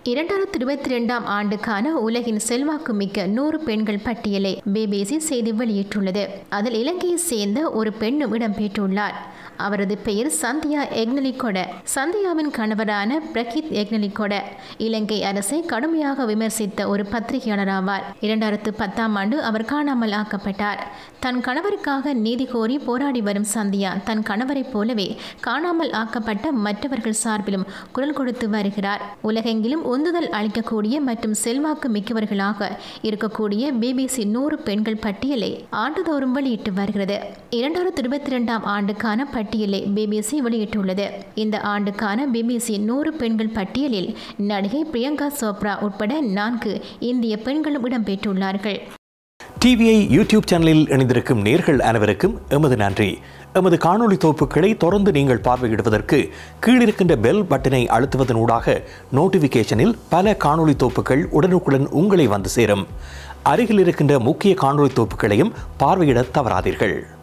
இரண்டாயிரத்தி இருபத்தி ரெண்டாம் ஆண்டுக்கான உலகின் செல்வாக்கு மிக்க நூறு பெண்கள் பட்டியலை பிபிசி செய்தி வெளியிட்டுள்ளது அதில் இலங்கையை சேர்ந்த ஒரு பெண்ணும் இடம்பெற்றுள்ளார் அவரது பெயர் சந்தியா எக்னலிகொட சந்தியாவின் கணவரான பிரகித் எக்னலிகொட இலங்கை அரசை கடுமையாக விமர்சித்த ஒரு பத்திரிகையாளர் ஆவார் இரண்டாயிரத்து பத்தாம் ஆண்டு அவர் காணாமல் ஆக்கப்பட்டார் தன் கணவருக்காக நீதி கோரி போராடி வரும் சந்தியா தன் கணவரைப் போலவே காணாமல் ஆக்கப்பட்ட மற்றவர்கள் சார்பிலும் குரல் கொடுத்து வருகிறார் உலகெங்கிலும் உந்துதல் அளிக்கக்கூடிய மற்றும் செல்வாக்கு மிக்கவர்களாக இருக்கக்கூடிய பிபிசி நூறு பெண்கள் பட்டியலை ஆண்டுதோறும் வெளியிட்டு வருகிறது இரண்டாயிரத்தி இருபத்தி ரெண்டாம் ஆண்டுக்கான பட்டியலை பிபிசி வெளியிட்டுள்ளது இந்த ஆண்டுக்கான பிபிசி நூறு பெண்கள் பட்டியலில் நடிகை பிரியங்கா சோப்ரா உட்பட நான்கு இந்திய பெண்களும் இடம்பெற்றுள்ளார்கள் டிவிஐ யூடியூப் சேனலில் இணைந்திருக்கும் நேர்கள் அனைவருக்கும் எமது நன்றி எமது காணொளி தொகுப்புகளை தொடர்ந்து நீங்கள் பார்வையிடுவதற்கு கீழிருக்கின்ற பெல் பட்டனை அழுத்துவதன் ஊடாக நோட்டிஃபிகேஷனில் பல காணொளி தொகுப்புகள் உடனுக்குடன் உங்களை வந்து சேரும் அருகில் இருக்கின்ற முக்கிய காணொளி தொகுப்புகளையும் பார்வையிட தவறாதீர்கள்